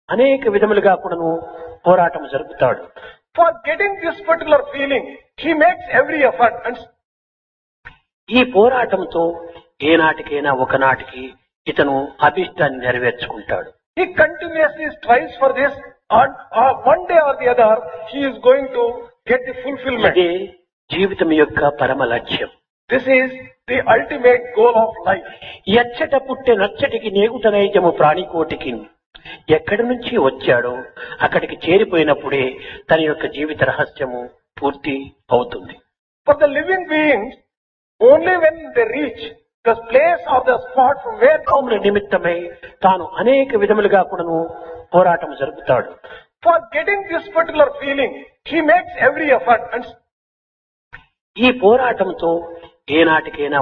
అనేక విధములుగా కూడాను పోరాటం జరుపుతాడు For getting this particular feeling, he makes every effort and ఈ పోరాటంతో ఏనాటికైనా ఒకనాటికి ఇతను అభిష్టాన్ని నెరవేర్చుకుంటాడు he continuously strives for this and uh, one day or the other, he is going to get the fulfillment. ఇదే జీవితం యొక్క పరమ లక్ష్యం This is the ultimate goal of life. ఎచ్చట పుట్టే నచ్చటికి నేగుట నైజము ప్రాణికోటికి ఎక్కడి నుంచి వచ్చాడో అక్కడికి చేరిపోయినప్పుడే తన యొక్క జీవిత రహస్యము పూర్తి అవుతుంది For the living beings, only when they reach the place or the spot from where కాముల నిమిత్తమై తాను అనేక విధములుగా కూడాను పోరాటం జరుపుతాడు for getting this particular feeling, he makes every effort and ఈ పోరాటంతో ఏనాటికైనా